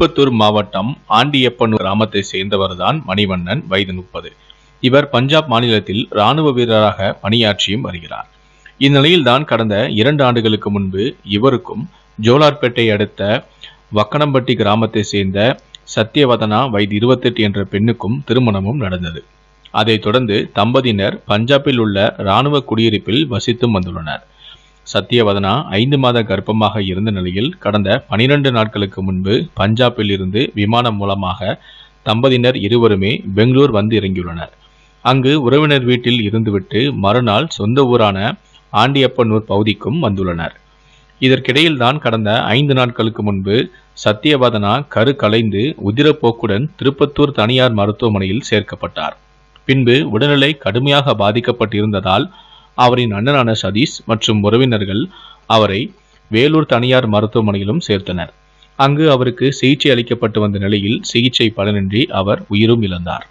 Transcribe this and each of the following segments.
திருப்பத்தூர் மாவட்டம் ஆண்டியப்பனூர் கிராமத்தை சேர்ந்தவர்தான் மணிவண்ணன் வயது முப்பது இவர் பஞ்சாப் மாநிலத்தில் ராணுவ வீரராக பணியாற்றியும் வருகிறார் இந்நிலையில்தான் கடந்த இரண்டு ஆண்டுகளுக்கு முன்பு இவருக்கும் ஜோலார்பேட்டை அடுத்த வக்கனம்பட்டி கிராமத்தை சேர்ந்த சத்யவதனா வயது இருபத்தெட்டு என்ற பெண்ணுக்கும் திருமணமும் நடந்தது அதைத் தொடர்ந்து தம்பதியினர் பஞ்சாபில் உள்ள இராணுவ குடியிருப்பில் வசித்தும் வந்துள்ளனர் சத்யவதனா ஐந்து மாத கர்ப்பமாக இருந்த நிலையில் கடந்த பனிரெண்டு நாட்களுக்கு முன்பு பஞ்சாபில் இருந்து விமானம் மூலமாக தம்பதியினர் இருவருமே பெங்களூர் வந்து இறங்கியுள்ளனர் அங்கு உறவினர் வீட்டில் இருந்துவிட்டு மறுநாள் சொந்த ஊரான ஆண்டியப்பனூர் பகுதிக்கும் வந்துள்ளனர் இதற்கிடையில்தான் கடந்த ஐந்து நாட்களுக்கு முன்பு சத்யவதனா கரு கலைந்து உதிரப்போக்குடன் திருப்பத்தூர் தனியார் மருத்துவமனையில் சேர்க்கப்பட்டார் பின்பு உடல்நிலை கடுமையாக பாதிக்கப்பட்டிருந்ததால் அவரின் அண்ணனான சதீஷ் மற்றும் உறவினர்கள் அவரை வேலூர் தனியார் மருத்துவமனையிலும் சேர்த்தனர் அங்கு அவருக்கு சிகிச்சை அளிக்கப்பட்டு வந்த நிலையில் சிகிச்சை பலனின்றி அவர் உயிரும் இழந்தார்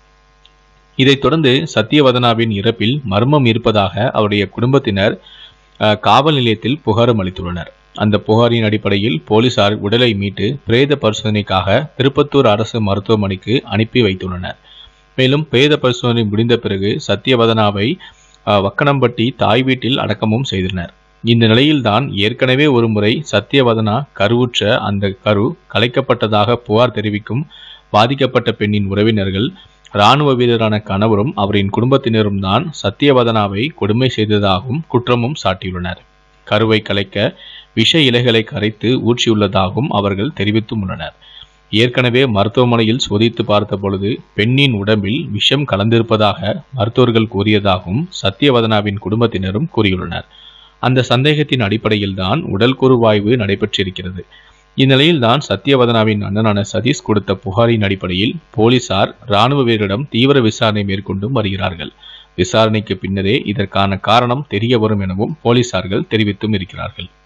இதைத் தொடர்ந்து சத்யவதனாவின் இறப்பில் மர்மம் இருப்பதாக அவருடைய குடும்பத்தினர் அஹ், காவல் நிலையத்தில் புகாரும் அளித்துள்ளனர் அந்த புகாரின் அடிப்படையில் போலீசார் உடலை மீட்டு பிரேத பரிசோதனைக்காக திருப்பத்தூர் அரசு மருத்துவமனைக்கு அனுப்பி வைத்துள்ளனர் மேலும் பிரேத பரிசோதனை முடிந்த பிறகு சத்யவதனாவை அஹ், வக்கனம்பட்டி தாய் வீட்டில் அடக்கமும் செய்தனர் இந்த நிலையில்தான் ஏற்கனவே ஒருமுறை சத்யவதனா கருவுற்ற அந்த கரு கலைக்கப்பட்டதாக புகார் தெரிவிக்கும் பாதிக்கப்பட்ட பெண்ணின் உறவினர்கள் இராணுவ வீரரான கணவரும் அவரின் குடும்பத்தினரும் தான் சத்யவதனாவை கொடுமை செய்ததாகவும் குற்றமும் சாட்டியுள்ளனர் கருவை கலைக்க விஷ இலைகளை கரைத்து ஊற்றியுள்ளதாகவும் அவர்கள் தெரிவித்தும் உள்ளனர் ஏற்கனவே மருத்துவமனையில் சோதித்து பார்த்த பொழுது பெண்ணின் உடம்பில் விஷம் கலந்திருப்பதாக மருத்துவர்கள் கூறியதாகவும் சத்யவதனாவின் குடும்பத்தினரும் கூறியுள்ளனர் அந்த சந்தேகத்தின் அடிப்படையில்தான் உடல் கூறுவாய்வு நடைபெற்றிருக்கிறது இந்நிலையில்தான் சத்யவதனாவின் அண்ணனான சதீஷ் கொடுத்த புகாரின் அடிப்படையில் போலீசார் ராணுவ வீரரிடம் தீவிர விசாரணை மேற்கொண்டும் வருகிறார்கள் விசாரணைக்கு பின்னரே இதற்கான காரணம் தெரிய வரும் எனவும் போலீசார்கள் தெரிவித்தும் இருக்கிறார்கள்